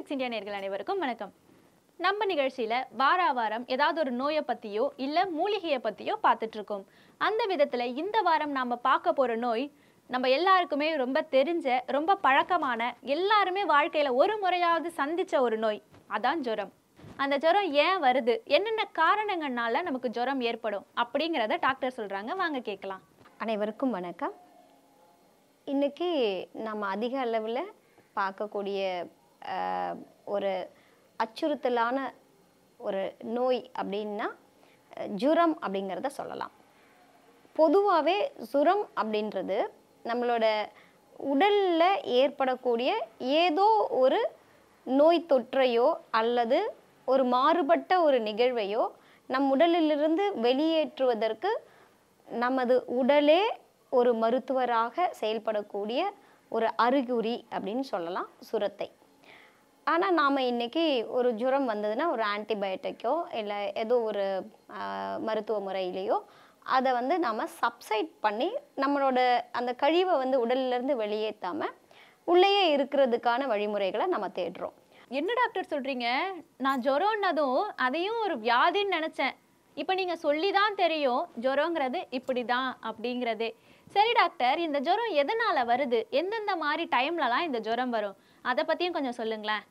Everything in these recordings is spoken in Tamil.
சிக்ஸ் இந்தியா நேர்கள் அனைவருக்கும் வணக்கம் நம்ம நிகழ்ச்சியில வார வாரம் ஏதாவது ஒரு நோயை பத்தியோ இல்ல மூலிகையை பத்தியோ பார்த்துட்டு இருக்கோம் அந்த விதத்துல இந்த வாரம் நாம பார்க்க போற நோய் நம்ம எல்லாருக்குமே ரொம்ப தெரிஞ்ச ரொம்ப பழக்கமான எல்லாருமே வாழ்க்கையில ஒரு முறையாவது சந்திச்ச ஒரு நோய் அதான் ஜுரம் அந்த ஜுரம் ஏன் வருது என்னென்ன காரணங்கள்னால நமக்கு ஜுரம் ஏற்படும் அப்படிங்கிறத டாக்டர் சொல்றாங்க வாங்க கேட்கலாம் அனைவருக்கும் வணக்கம் இன்னைக்கு நம்ம அதிக அளவில் பார்க்கக்கூடிய ஆஹ், ஒரு அச்சுறுத்தலான ஒரு நோய் அப்படின்னா அஹ், ஜுரம் அப்படிங்கிறத சொல்லலாம் பொதுவாகவே சுரம் அப்படின்றது நம்மளோட உடலில் ஏற்படக்கூடிய ஏதோ ஒரு நோய் தொற்றையோ அல்லது ஒரு மாறுபட்ட ஒரு நிகழ்வையோ நம் உடலிலிருந்து வெளியேற்றுவதற்கு நமது உடலே ஒரு மருத்துவராக செயல்படக்கூடிய ஒரு அறிகுறி அப்படின்னு சொல்லலாம் சுரத்தை ஆனால் நாம் இன்னைக்கு ஒரு ஜுரம் வந்ததுன்னா ஒரு ஆன்டிபயோட்டிக்கோ இல்லை ஏதோ ஒரு ஆஹ், மருத்துவ முறையிலையோ அதை வந்து நாம் சப்சைட் பண்ணி நம்மளோட அந்த கழிவை வந்து உடல்லேருந்து வெளியேற்றாமல் உள்ளேயே இருக்கிறதுக்கான வழிமுறைகளை நம்ம தேடுறோம் என்ன டாக்டர் சொல்றீங்க நான் ஜுரம்னதும் அதையும் ஒரு வியாதின்னு நினைச்சேன் இப்போ நீங்க சொல்லி தான் தெரியும் ஜுரங்கிறது இப்படிதான் அப்படிங்கிறதே சரி டாக்டர் இந்த ஜுரம் எதனால வருது எந்தெந்த மாதிரி டைம்லலாம் இந்த ஜுரம் வரும் அதை பத்தியும் கொஞ்சம் சொல்லுங்களேன்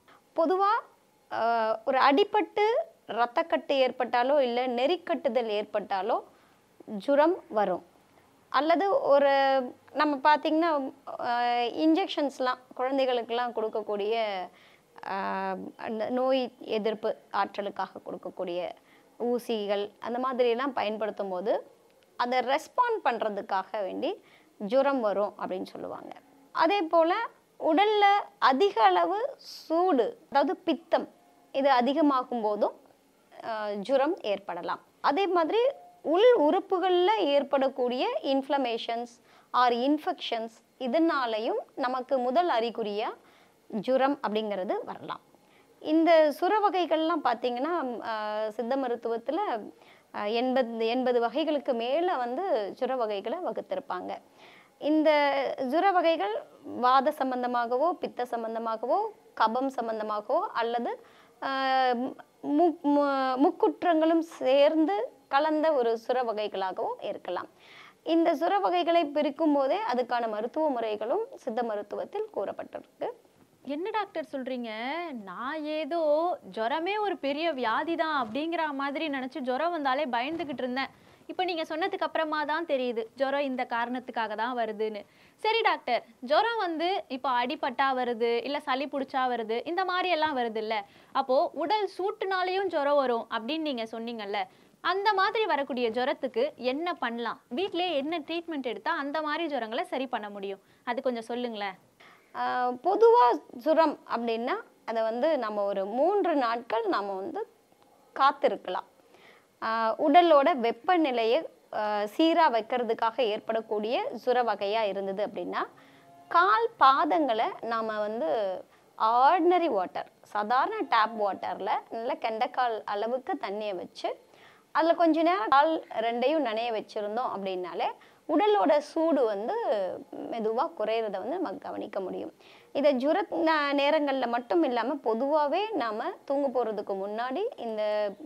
பொதுவாக ஒரு அடிபட்டு இரத்தக்கட்டு ஏற்பட்டாலோ இல்லை நெறிக்கட்டுதல் ஏற்பட்டாலோ ஜுரம் வரும் அல்லது ஒரு நம்ம பார்த்திங்கன்னா இன்ஜெக்ஷன்ஸ்லாம் குழந்தைகளுக்கெல்லாம் கொடுக்கக்கூடிய ஆஹ், அந்த நோய் எதிர்ப்பு ஆற்றலுக்காக கொடுக்கக்கூடிய ஊசிகள் அந்த மாதிரியெல்லாம் பயன்படுத்தும் போது அதை ரெஸ்பாண்ட் பண்ணுறதுக்காக வேண்டி ஜுரம் வரும் அப்படின்னு சொல்லுவாங்க அதே போல் உடலில் அதிக அளவு சூடு அதாவது பித்தம் இது அதிகமாகும் போதும் ஆஹ், ஜுரம் ஏற்படலாம் அதே மாதிரி உள் உறுப்புகளில் ஏற்படக்கூடிய இன்ஃப்ளமேஷன்ஸ் ஆர் இன்ஃபெக்ஷன்ஸ் இதனாலையும் நமக்கு முதல் அறிகுறியாக ஜுரம் அப்படிங்கிறது வரலாம் இந்த சுர வகைகள்லாம் பார்த்தீங்கன்னா ஆஹ், சித்த மருத்துவத்தில் எண்பது எண்பது வகைகளுக்கு மேலே வந்து சுர வகைகளை வகுத்திருப்பாங்க இந்த ஜுர வகைகள் வாத சம்பந்தமாகவோ பித்த சம்பந்தமாகவோ கபம் சம்பந்தமாகவோ அல்லது ஆஹ், மு- மு- முக்குற்றங்களும் சேர்ந்து கலந்த ஒரு சுர வகைகளாகவோ இருக்கலாம் இந்த சுர வகைகளை பிரிக்கும் போதே அதுக்கான மருத்துவ முறைகளும் சித்த மருத்துவத்தில் கூறப்பட்டிருக்கு என்ன டாக்டர் சொல்றீங்க நான் ஏதோ ஜுரமே ஒரு பெரிய வியாதி தான் அப்படிங்கிற மாதிரி நினைச்சு ஜுரம் வந்தாலே பயந்துகிட்டு இருந்தேன் இப்போ நீங்க சொன்னதுக்கு அப்புறமா தான் தெரியுது ஜுரம் இந்த காரணத்துக்காக தான் வருதுன்னு சரி டாக்டர் ஜுரம் வந்து இப்போ அடிபட்டா வருது இல்ல சளி பிடிச்சா வருது இந்த மாதிரி எல்லாம் வருது இல்ல அப்போ உடல் சூட்டுனாலையும் ஜுரம் வரும் அப்படின்னு நீங்க சொன்னீங்கல்ல அந்த மாதிரி வரக்கூடிய ஜுரத்துக்கு என்ன பண்ணலாம் வீட்டிலேயே என்ன ட்ரீட்மெண்ட் எடுத்தா அந்த மாதிரி ஜுரங்களை சரி பண்ண முடியும் அது கொஞ்சம் சொல்லுங்களேன் பொதுவாக சுரம் அப்படின்னா அதை வந்து நம்ம ஒரு மூன்று நாட்கள் நம்ம வந்து காத்திருக்கலாம் ஆஹ் உடலோட வெப்பநிலையை சீராக வைக்கிறதுக்காக ஏற்படக்கூடிய சுர வகையாக இருந்தது அப்படின்னா கால் பாதங்களை நாம் வந்து ஆர்டினரி வாட்டர் சாதாரண டேப் வாட்டரில் நல்ல கெண்டைக்கால் அளவுக்கு தண்ணியை வச்சு அதில் கொஞ்ச நேரம் கால் ரெண்டையும் நனைய வச்சுருந்தோம் அப்படின்னாலே உடலோட சூடு வந்து மெதுவாக குறையிறத வந்து நம்ம கவனிக்க முடியும் இதை ஜுர நேரங்களில் மட்டும் இல்லாமல் பொதுவாகவே நாம் தூங்க போகிறதுக்கு முன்னாடி இந்த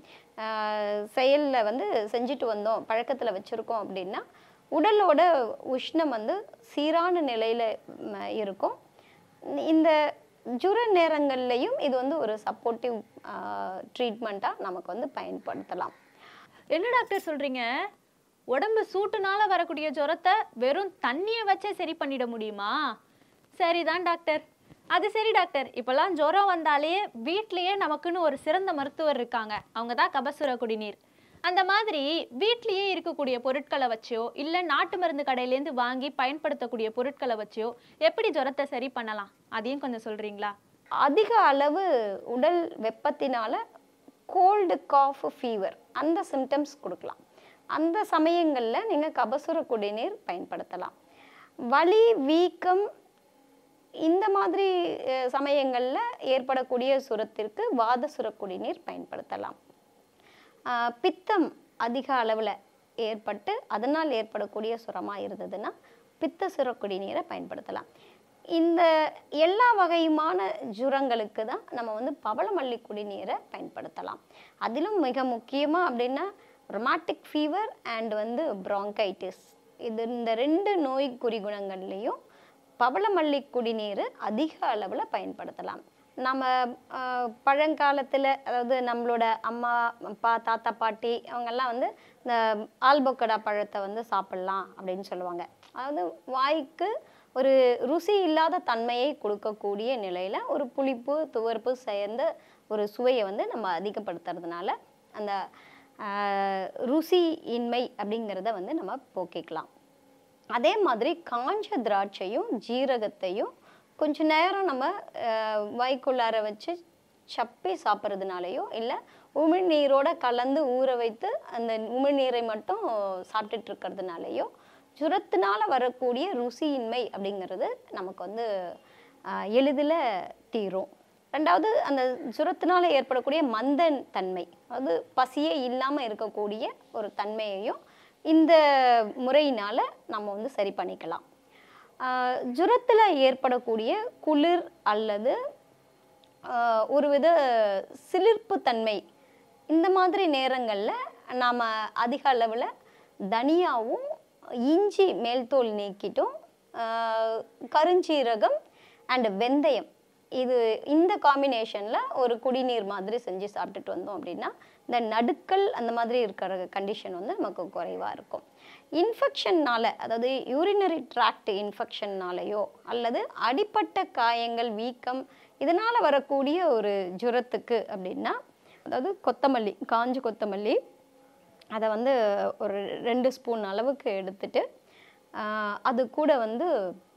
செயலில் வந்து செஞ்சுட்டு வந்தோம் பழக்கத்தில் வச்சுருக்கோம் அப்படின்னா உடலோட உஷ்ணம் வந்து சீரான நிலையில் இருக்கும் இந்த ஜுர நேரங்கள்லையும் இது வந்து ஒரு சப்போர்ட்டிவ் ட்ரீட்மெண்ட்டாக நமக்கு வந்து பயன்படுத்தலாம் என்ன டாக்டர் சொல்றீங்க உடம்பு சூட்டுனால வரக்கூடிய ஜுரத்தை வெறும் தண்ணியை வச்சே சரி பண்ணிட முடியுமா சரிதான் டாக்டர் அது சரி டாக்டர் இப்பெல்லாம் ஜுரம் வந்தாலே வீட்லயே நமக்குன்னு ஒரு சிறந்த மருத்துவர் இருக்காங்க அவங்க தான் கபசுர குடிநீர் அந்த மாதிரி வீட்லயே இருக்கக்கூடிய பொருட்களை வச்சோ இல்ல நாட்டு மருந்து கடையிலேருந்து வாங்கி பயன்படுத்தக்கூடிய பொருட்களை வச்சோ எப்படி ஜுரத்தை சரி பண்ணலாம் அதையும் கொஞ்சம் சொல்றீங்களா அதிக அளவு உடல் வெப்பத்தினால கோல்டு காஃப் ஃபீவர் அந்த சிம்டம்ஸ் கொடுக்கலாம் அந்த சமயங்களில் நீங்கள் கபசுர குடிநீர் பயன்படுத்தலாம் வலி வீக்கம் இந்த மாதிரி சமயங்களில் ஏற்படக்கூடிய சுரத்திற்கு வாத சுர குடிநீர் பயன்படுத்தலாம் ஆஹ் பித்தம் அதிக அளவில் ஏற்பட்டு அதனால் ஏற்படக்கூடிய சுரமாக இருந்ததுன்னா பித்த சுர குடிநீரை பயன்படுத்தலாம் இந்த எல்லா வகையுமான ஜுரங்களுக்கு தான் நம்ம வந்து பவளமல்லி குடிநீரை பயன்படுத்தலாம் அதிலும் மிக முக்கியமாக அப்படின்னா ரொமாட்டிக் ஃபீவர் அண்ட் வந்து bronchitis இது இந்த ரெண்டு நோய் குறிகுணங்கள்லேயும் பவளமல்லி குடிநீர் அதிக அளவில் பயன்படுத்தலாம் நம்ம பழங்காலத்தில் அதாவது நம்மளோட அம்மா அப்பா தாத்தா பாட்டி அவங்கெல்லாம் வந்து இந்த ஆல்பொக்கடா பழத்தை வந்து சாப்பிட்லாம் அப்படின்னு சொல்லுவாங்க அதாவது வாய்க்கு ஒரு ருசி இல்லாத தன்மையை கொடுக்கக்கூடிய நிலையில் ஒரு புளிப்பு துவர்ப்பு சேர்ந்த ஒரு சுவையை வந்து நம்ம அதிகப்படுத்துறதுனால அந்த ஆஹ், ருசி இன்மை அப்படிங்கிறத வந்து நம்ம போக்கிக்கலாம் அதே மாதிரி காஞ்ச திராட்சையும் ஜீரகத்தையும் கொஞ்ச நேரம் நம்ம அஹ், வாய்க்குள்ளார வச்சு சப்பி சாப்பிட்றதுனாலையோ இல்லை உமிழ்நீரோட கலந்து ஊற வைத்து அந்த உமிழ்நீரை மட்டும் சாப்பிட்டுட்டு இருக்கிறதுனாலையோ ஜுரத்தினால வரக்கூடிய ருசியின்மை அப்படிங்கிறது நமக்கு வந்து எளிதில் தீரும் ரெண்டாவது அந்த ஜுரத்தினால ஏற்படக்கூடிய மந்தன் தன்மை அதாவது பசியே இல்லாமல் இருக்கக்கூடிய ஒரு தன்மையையும் இந்த முறையினால் நம்ம வந்து சரி பண்ணிக்கலாம் ஆஹ் ஜுரத்தில் ஏற்படக்கூடிய குளிர் அல்லது ஆஹ் ஒருவித சிலிர்ப்பு தன்மை இந்த மாதிரி நேரங்களில் நாம் அதிக அளவில் தனியாவும் இஞ்சி மேல்தோல் நீக்கிட்டும் ஆஹ் கருஞ்சீரகம் அண்ட் வெந்தயம் இது இந்த காம்பினேஷனில் ஒரு குடிநீர் மாதிரி செஞ்சு சாப்பிட்டுட்டு வந்தோம் அப்படின்னா இந்த நடுக்கல் அந்த மாதிரி இருக்கிற கண்டிஷன் வந்து நமக்கு குறைவாக இருக்கும் இன்ஃபெக்ஷன்னால அதாவது யூரினரி ட்ராக்ட் இன்ஃபெக்ஷன்னாலேயோ அல்லது அடிப்பட்ட காயங்கள் வீக்கம் இதனால் வரக்கூடிய ஒரு ஜுரத்துக்கு அப்படின்னா அதாவது கொத்தமல்லி காஞ்ச கொத்தமல்லி அதை வந்து ஒரு ரெண்டு ஸ்பூன் அளவுக்கு எடுத்துட்டு ஆஹ் அது கூட வந்து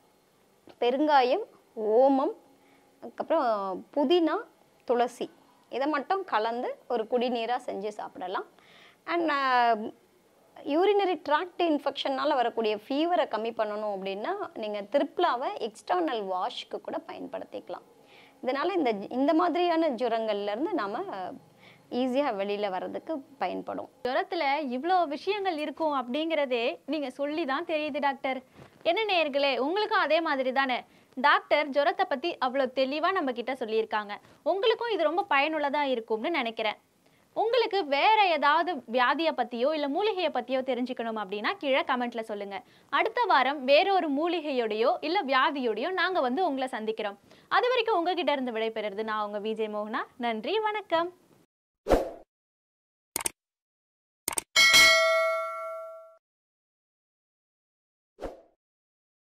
பெருங்காயம் ஓமம் அதுக்கப்புறம் புதினா துளசி இதை மட்டும் கலந்து ஒரு குடிநீராக செஞ்சு சாப்பிடலாம் அண்ட் யூரினரி ட்ராக்ட் இன்ஃபெக்ஷனால் வரக்கூடிய ஃபீவரை கம்மி பண்ணணும் அப்படின்னா நீங்கள் திருப்லாவை எக்ஸ்டர்னல் வாஷ்க்கு கூட பயன்படுத்திக்கலாம் இதனால் இந்த இந்த மாதிரியான ஜுரங்கள்லேருந்து நாம் ஈஸியாக வெளியில் வர்றதுக்கு பயன்படும் ஜுரத்துல இவ்வளோ விஷயங்கள் இருக்கும் அப்படிங்கிறதே நீங்க சொல்லி தான் தெரியுது டாக்டர் என்ன நேயர்களே உங்களுக்கும் அதே மாதிரி தானே டாக்டர் ஜுரத்தை பத்தி அவ்வளோ தெளிவா நம்ம கிட்ட சொல்லியிருக்காங்க உங்களுக்கும் இது ரொம்ப பயனுள்ளதா இருக்கும்னு நினைக்கிறேன் உங்களுக்கு வேற ஏதாவது வியாதியை பத்தியோ இல்ல மூலிகையை பத்தியோ தெரிஞ்சுக்கணும் அப்படின்னா கீழே கமெண்ட்ல சொல்லுங்க அடுத்த வாரம் வேற ஒரு மூலிகையோடையோ இல்ல வியாதியோடையோ நாங்க வந்து உங்களை சந்திக்கிறோம் அது வரைக்கும் உங்ககிட்ட இருந்து விடைபெறுறது நான் உங்க விஜய் மோகனா நன்றி வணக்கம்